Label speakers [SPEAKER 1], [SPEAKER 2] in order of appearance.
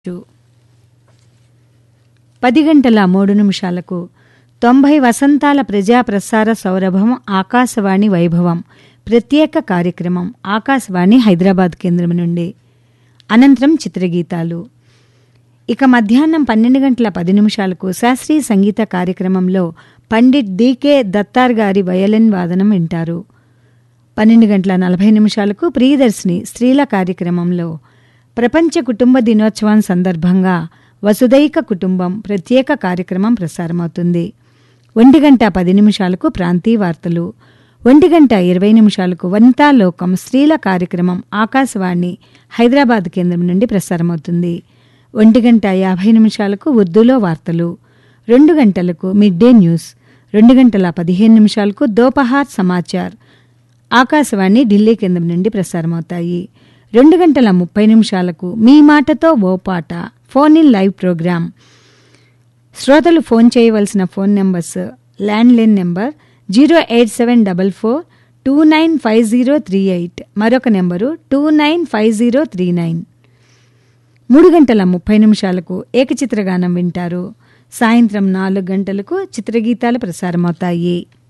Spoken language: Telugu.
[SPEAKER 1] పది గంటల మూడు నిమిషాలకు తొంభై వసంతాల ప్రజా ప్రసార సౌరభం ఆకాశవాణి వైభవం ప్రత్యేక కార్యక్రమం ఆకాశవాణి హైదరాబాద్ కేంద్రం నుండి అనంతరం చిత్రగీతాలు ఇక మధ్యాహ్నం పన్నెండు గంటల పది నిమిషాలకు శాస్త్రీయ సంగీత కార్యక్రమంలో పండిట్ డికే దత్తార్ గారి వయలిన్ వాదనం వింటారు పన్నెండు గంటల నలభై నిమిషాలకు ప్రియదర్శిని స్త్రీల కార్యక్రమంలో ప్రపంచ కుటుంబ దినోత్సవం సందర్భంగా వసుదైక కుటుంబం ప్రత్యేక కార్యక్రమం ప్రసారమవుతుంది ఒంటి గంట పది నిమిషాలకు ప్రాంతీయ వార్తలు ఒంటి గంట ఇరవై నిమిషాలకు వనితా లోకం స్త్రీల కార్యక్రమం ఆకాశవాణి హైదరాబాద్ కేంద్రం నుండి ప్రసారమవుతుంది ఒంటి గంట యాభై నిమిషాలకు ఉర్దూలో వార్తలు రెండు గంటలకు మిడ్ డే న్యూస్ రెండు గంటల పదిహేను నిమిషాలకు దోపహార్ సమాచార్ ఆకాశవాణి ఢిల్లీ కేంద్రం నుండి ప్రసారమవుతాయి రెండు గంటల ముప్పై నిమిషాలకు మీ మాటతో ఓ పాట ఫోన్ ఇన్ లైవ్ ప్రోగ్రాం శ్రోతలు ఫోన్ చేయవలసిన phone numbers landline number zero eight seven double four two nine five zero three eight మరొక number two nine five zero three nine మూడు గంటల ముప్పై నిమిషాలకు ఏకచిత్రగానం వింటారు సాయంత్రం నాలుగు గంటలకు చిత్రగీతాలు ప్రసారమవుతాయి